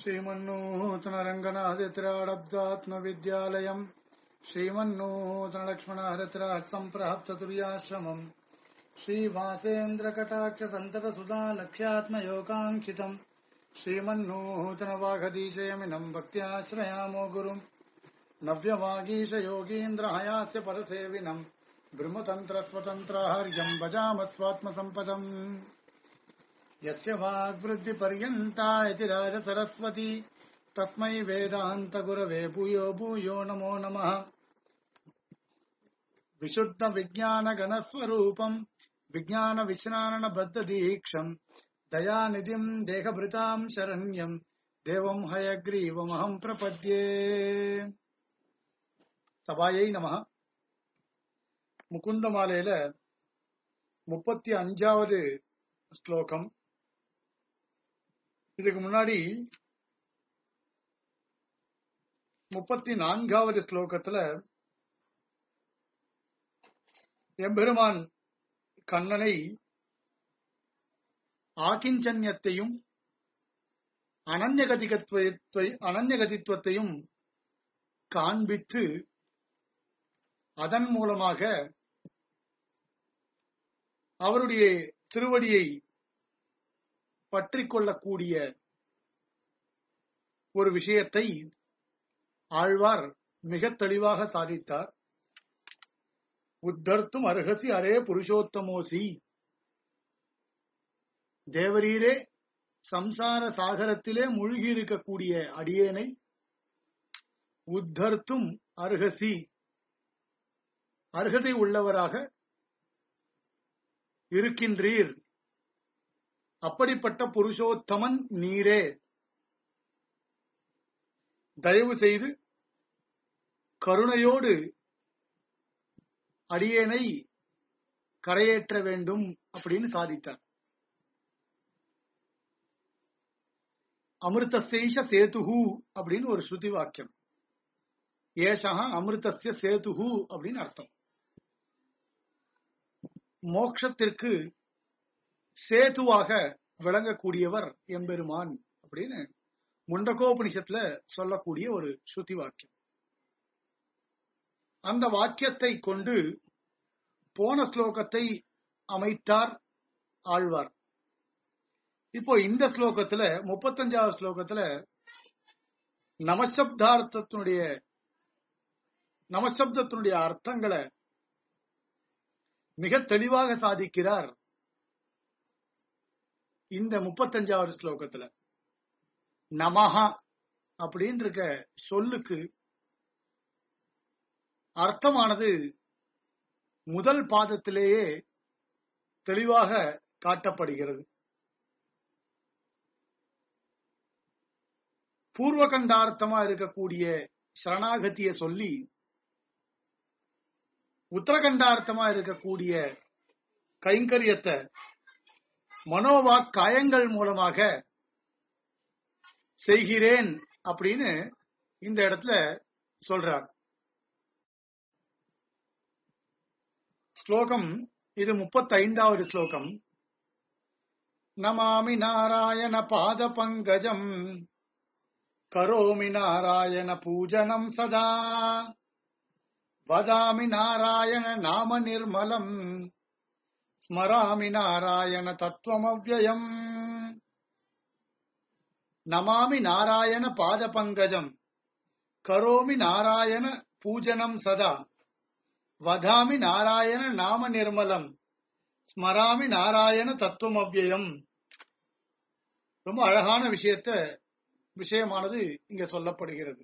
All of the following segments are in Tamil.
श्रीमन्नूतनरङ्गनादित्राडब्दात्मविद्यालयम् श्रीमन्नूतनलक्ष्मणहरित्रात्सम्प्राप्ततुर्याश्रमम् श्रीवासेन्द्रकटाक्षसन्ततसुधालक्ष्यात्मयोगाङ्कितम् श्रीमन्नूतनवाघदीशयमिनम् भक्त्याश्रयामो गुरुम् नव्यवागीशयोगीन्द्रहयास्य परसेविनम् ब्रह्मतन्त्रस्वतन्त्राहर्यम् भजामस्वात्मसम्पदम् यस्य वाग्वृद्धिपर्यन्ता इति राजसरस्वती तस्मै वेदान्तगुरवे भूयो भूयो नमो नमः विशुद्धविज्ञानगणस्वरूपम् विज्ञानविश्राणबद्धदीक्षम् दयानिधिम् देहभृताम् शरण्यम् देवम् हयग्रीवमहम् प्रपद्ये சபாயை நம முகுந்த மாலையில முப்பத்தி அஞ்சாவது ஸ்லோகம் இதுக்கு முன்னாடி முப்பத்தி நான்காவது ஸ்லோகத்துல எம்பெருமான் கண்ணனை ஆகிஞ்சன்யத்தையும் அனன்யகதிகத்துவத்தை அனன்யகதித்துவத்தையும் காண்பித்து அதன் மூலமாக அவருடைய திருவடியை பற்றி கொள்ளக்கூடிய ஒரு விஷயத்தை ஆழ்வார் மிக தெளிவாக சாதித்தார் உத்தர்த்தும் அருகசி அரே புருஷோத்தமோசி தேவரீரே சம்சார சாகரத்திலே மூழ்கி இருக்கக்கூடிய அடியேனை உத்தர்த்தும் அருகசி அருகதை உள்ளவராக இருக்கின்றீர் அப்படிப்பட்ட புருஷோத்தமன் நீரே தயவு செய்து கருணையோடு அடியேனை கரையேற்ற வேண்டும் அப்படின்னு சாதித்தார் அமிர்தசேஷ சேதுஹு அப்படின்னு ஒரு ஸ்ருதி வாக்கியம் ஏஷா அமிர்தசிய சேதுஹு அப்படின்னு அர்த்தம் மோக்ஷத்திற்கு சேதுவாக விளங்கக்கூடியவர் எம்பெருமான் அப்படின்னு முண்டகோபனிஷத்துல சொல்லக்கூடிய ஒரு ஸ்ருதி வாக்கியம் அந்த வாக்கியத்தை கொண்டு போன ஸ்லோகத்தை அமைத்தார் ஆழ்வார் இப்போ இந்த ஸ்லோகத்துல முப்பத்தஞ்சாவது ஸ்லோகத்துல நமசப்தார்த்தத்தினுடைய நமசப்தத்தினுடைய அர்த்தங்களை மிக தெளிவாக சாதிக்கிறார் இந்த முப்பத்தஞ்சாவது ஸ்லோகத்துல நமஹா அப்படின்னு இருக்க சொல்லுக்கு அர்த்தமானது முதல் பாதத்திலேயே தெளிவாக காட்டப்படுகிறது பூர்வகண்டார்த்தமா இருக்கக்கூடிய சரணாகதிய சொல்லி உத்தரகண்டார்த்தமா இருக்கக்கூடிய கைங்கரியத்தை மனோவாக் காயங்கள் மூலமாக செய்கிறேன் அப்படின்னு இந்த இடத்துல சொல்றார் ஸ்லோகம் இது முப்பத்தி ஐந்தாவது ஸ்லோகம் நமாமி நாராயண பாத பங்கஜம் கரோமி நாராயண பூஜனம் சதா வதாமி நாராயண நாம நிர்மலம் ஸ்மராமி நாராயண தத்துவமவ்யயம் நமாமி நாராயண பாத பங்கஜம் கரோமி நாராயண பூஜனம் சதா வதாமி நாராயண நாம நிர்மலம் ஸ்மராமி நாராயண தத்துவமவ்யயம் ரொம்ப அழகான விஷயத்த விஷயமானது இங்க சொல்லப்படுகிறது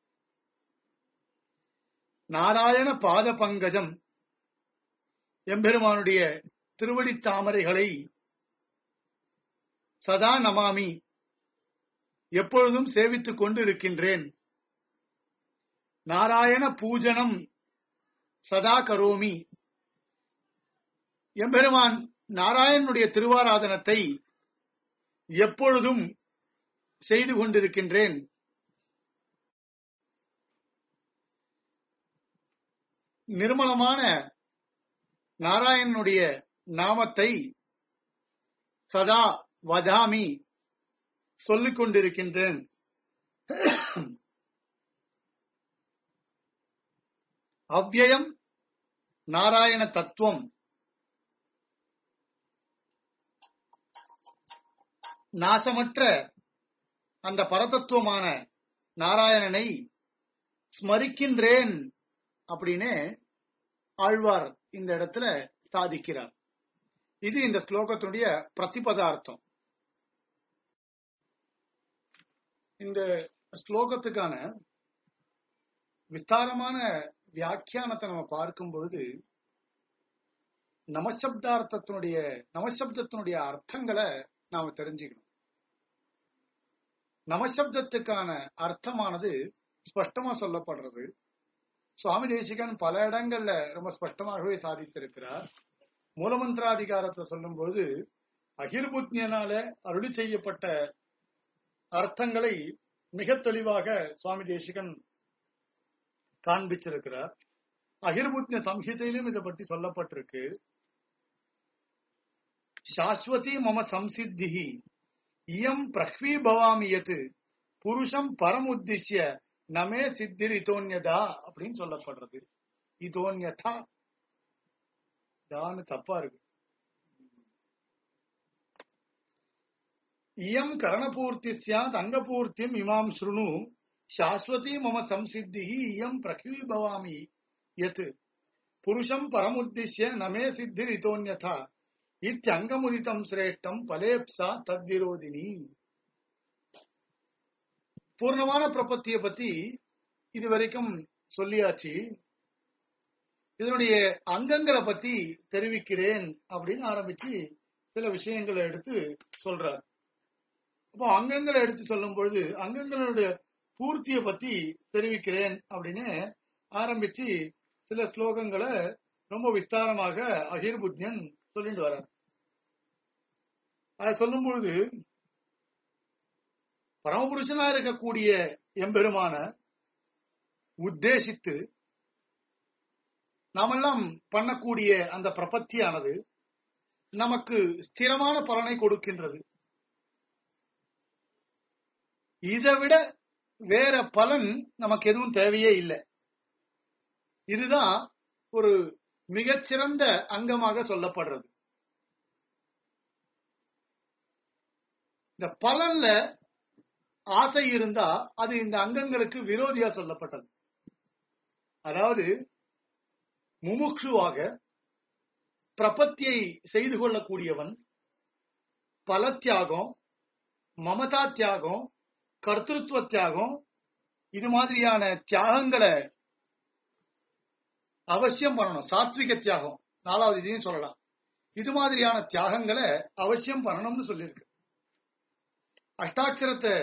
நாராயண பாத பங்கஜம் எம்பெருமானுடைய திருவடி தாமரைகளை சதா நமாமி எப்பொழுதும் சேவித்துக் கொண்டு இருக்கின்றேன் நாராயண பூஜனம் சதா கரோமி எம்பெருமான் நாராயணனுடைய திருவாராதனத்தை எப்பொழுதும் செய்து கொண்டிருக்கின்றேன் நிர்மலமான நாராயணனுடைய நாமத்தை சதா வதாமி சொல்லிக் கொண்டிருக்கின்றேன் அவ்யயம் நாராயண தத்துவம் நாசமற்ற அந்த பரதத்துவமான நாராயணனை ஸ்மரிக்கின்றேன் அப்படின்னு ஆழ்வார் இந்த இடத்துல சாதிக்கிறார் இது இந்த ஸ்லோகத்தினுடைய பிரதிபதார்த்தம் இந்த ஸ்லோகத்துக்கான விஸ்தாரமான வியாக்கியானத்தை நம்ம பார்க்கும் பொழுது நமசப்தார்த்தத்தினுடைய நமசப்தத்தினுடைய அர்த்தங்களை நாம தெரிஞ்சுக்கணும் நமசப்தத்துக்கான அர்த்தமானது ஸ்பஷ்டமா சொல்லப்படுறது சுவாமி தேசிகன் பல இடங்கள்ல ரொம்ப ஸ்பஷ்டமாகவே சாதித்திருக்கிறார் மூலமந்திராதிகாரத்தை சொல்லும் பொழுது அகிர்புத்யனால அருளி செய்யப்பட்ட அர்த்தங்களை மிக தெளிவாக சுவாமி தேசிகன் காண்பிச்சிருக்கிறார் அகிர்புத்ய சம்ஹிதையிலும் இதை பற்றி சொல்லப்பட்டிருக்கு சாஸ்வதி மம சம்சித்தி இயம் பிரஹ்வி பவாமி யத் புருஷம் பரமுத்திஷ்ய நமே சித்திர் இதோன்யதா அப்படின்னு சொல்லப்படுறது இதோன்யதா தான்னு தப்பா இருக்கு இயம் கரணபூர்த்தி சியாத் அங்கபூர்த்தியம் இமாம் ஸ்ருணு சாஸ்வதி மம சம்சித்தி இயம் பிரஹ்வி பவாமி யத் புருஷம் பரமுத்திஷ்ய நமே சித்திர் இதோன்யதா இத்தியங்கமுதிதம் சிரேஷ்டம் பலேப்சா தத்விரோதினி பூர்ணமான பிரபத்திய பத்தி இது வரைக்கும் சொல்லியாச்சு இதனுடைய அங்கங்களை பத்தி தெரிவிக்கிறேன் அப்படின்னு ஆரம்பிச்சு சில விஷயங்களை எடுத்து சொல்றார் அப்போ அங்கங்களை எடுத்து சொல்லும் பொழுது அங்கங்களுடைய பூர்த்திய பத்தி தெரிவிக்கிறேன் அப்படின்னு ஆரம்பிச்சு சில ஸ்லோகங்களை ரொம்ப விஸ்தாரமாக அகிர்புத்யன் சொல்லிட்டு வர்றார் அதை சொல்லும் பொழுது பரமபுருஷனா இருக்கக்கூடிய எம்பெருமான உத்தேசித்து நாமெல்லாம் பண்ணக்கூடிய அந்த பிரபத்தியானது நமக்கு ஸ்திரமான பலனை கொடுக்கின்றது இதை விட வேற பலன் நமக்கு எதுவும் தேவையே இல்லை இதுதான் ஒரு மிகச்சிறந்த அங்கமாக சொல்லப்படுறது இந்த பலன்ல ஆசை இருந்தா அது இந்த அங்கங்களுக்கு விரோதியா சொல்லப்பட்டது அதாவது முமுட்சுவாக பிரபத்தியை செய்து கொள்ளக்கூடியவன் பல தியாகம் மமதா தியாகம் கர்த்தத்துவ தியாகம் இது மாதிரியான தியாகங்களை அவசியம் பண்ணணும் சாத்விக தியாகம் நாலாவது இதையும் சொல்லலாம் இது மாதிரியான தியாகங்களை அவசியம் பண்ணணும்னு சொல்லியிருக்கு அஷ்டாட்சரத்தை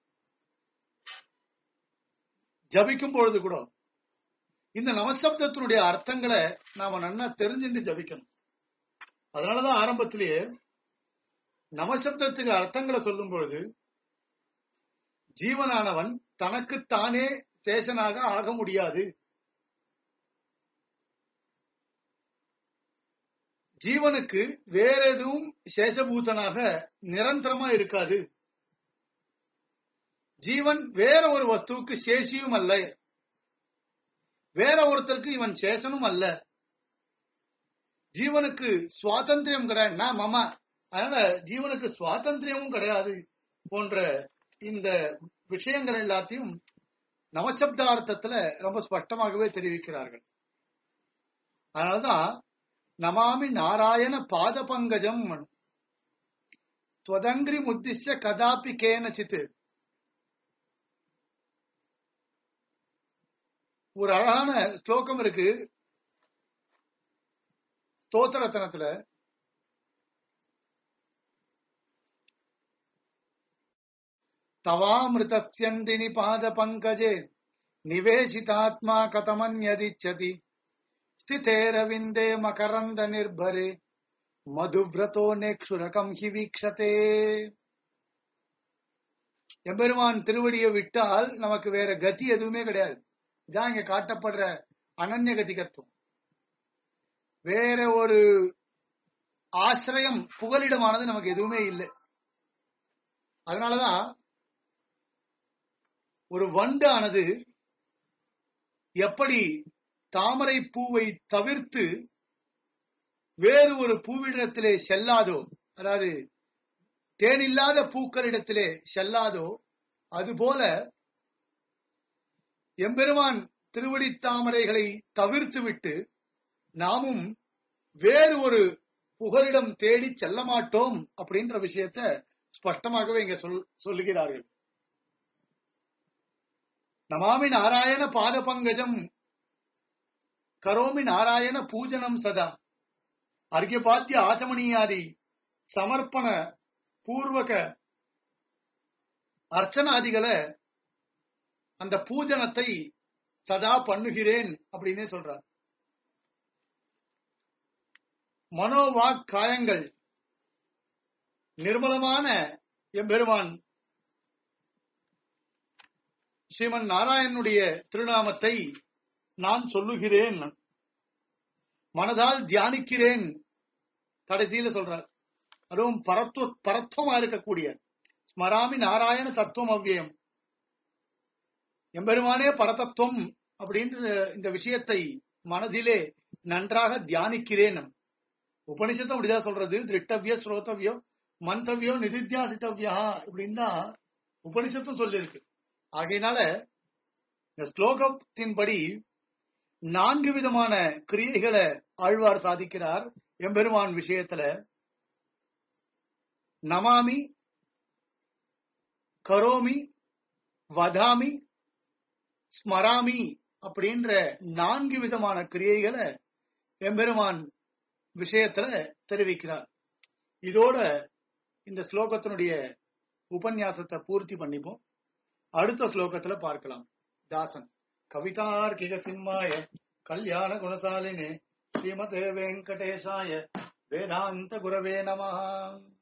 ஜபிக்கும் பொழுது கூட இந்த நமசப்தத்தினுடைய அர்த்தங்களை நாம நன்னா தெரிஞ்சுட்டு ஜபிக்கணும் அதனாலதான் ஆரம்பத்திலேயே நமசப்தத்துக்கு அர்த்தங்களை சொல்லும் பொழுது ஜீவனானவன் தனக்குத்தானே சேஷனாக ஆக முடியாது ஜீவனுக்கு வேற எதுவும் சேஷபூதனாக நிரந்தரமா இருக்காது ஜீவன் வேற ஒரு வஸ்துவுக்கு சேஷியும் அல்ல வேற ஒருத்தருக்கு இவன் சேஷனும் அல்ல ஜீவனுக்கு சுவாதந்திரம் கிடையாது நான் மமா அதனால ஜீவனுக்கு சுவாதந்திரமும் கிடையாது போன்ற இந்த விஷயங்கள் எல்லாத்தையும் நவசப்தார்த்தத்துல ரொம்ப ஸ்பஷ்டமாகவே தெரிவிக்கிறார்கள் அதனாலதான் நமாமி நாராயண பாத பங்கஜம் துவதங்கிரி முத்திஷ்ய கதாபி கேனச்சித்து ஒரு அழகான ஸ்லோகம் இருக்கு ஸ்தோத்திரத்தனத்துல தவாமிருதஸ்யந்தினி பாத பங்கஜே நிவேசிதாத்மா கதமன்யதிச்சதி ஸ்திதேரவிந்தே மகரந்த நிர்பரே மதுவிரதோ நேக்ஷுரகம் ஹி வீக்ஷதே எம்பெருமான் திருவடியை விட்டால் நமக்கு வேற கதி எதுவுமே கிடையாது இதான் இங்க காட்டப்படுற அனன்ய கதிகத்துவம் வேற ஒரு ஆசிரியம் புகலிடமானது நமக்கு எதுவுமே இல்லை அதனாலதான் ஒரு வண்டு ஆனது எப்படி தாமரை பூவை தவிர்த்து வேறு ஒரு பூவிடத்திலே செல்லாதோ அதாவது தேனில்லாத பூக்களிடத்திலே செல்லாதோ அதுபோல எம்பெருமான் திருவடி தாமரைகளை தவிர்த்து விட்டு நாமும் வேறு ஒரு புகலிடம் தேடி செல்ல மாட்டோம் அப்படின்ற விஷயத்த ஸ்பஷ்டமாகவே இங்க சொல் சொல்லுகிறார்கள் நமாமி நாராயண பாத பங்கஜம் கரோமி நாராயண பூஜனம் சதா அர்க்கியபாத்திய ஆச்சமணியாதி சமர்ப்பண பூர்வக அர்ச்சனாதிகளை அந்த பூஜனத்தை சதா பண்ணுகிறேன் அப்படின்னே சொல்றார் மனோவாக் காயங்கள் நிர்மலமான எம்பெருமான் ஸ்ரீமன் நாராயணனுடைய திருநாமத்தை நான் சொல்லுகிறேன் மனதால் தியானிக்கிறேன் கடைசியில சொல்றார் அதுவும் பரத்துவ பரத்துவமா இருக்கக்கூடிய ஸ்மராமி நாராயண தத்துவம் அவ்வியம் எம்பெருமானே பரதத்துவம் அப்படின்ற இந்த விஷயத்தை மனதிலே நன்றாக தியானிக்கிறேன் உபனிஷத்தும் அப்படிதான் சொல்றது திருட்டவிய ஸ்ரோதவியோ மந்தவியோ நிதித்தியாசித்தவியா இப்படின்னு தான் உபனிஷத்தும் சொல்லியிருக்கு ஆகையினால இந்த ஸ்லோகத்தின்படி நான்கு விதமான கிரியைகளை ஆழ்வார் சாதிக்கிறார் எம்பெருமான் விஷயத்துல நமாமி கரோமி வதாமி ஸ்மராமி அப்படின்ற நான்கு விதமான கிரியைகளை எம்பெருமான் விஷயத்துல தெரிவிக்கிறார் இதோட இந்த ஸ்லோகத்தினுடைய உபன்யாசத்தை பூர்த்தி பண்ணிப்போம் அடுத்த ஸ்லோகத்துல பார்க்கலாம் தாசன் கவிதார்க்கிக சிம்மாய கல்யாண குணசாலினே ஸ்ரீமதே வெங்கடேசாய வேதாந்த குரவே நமஹா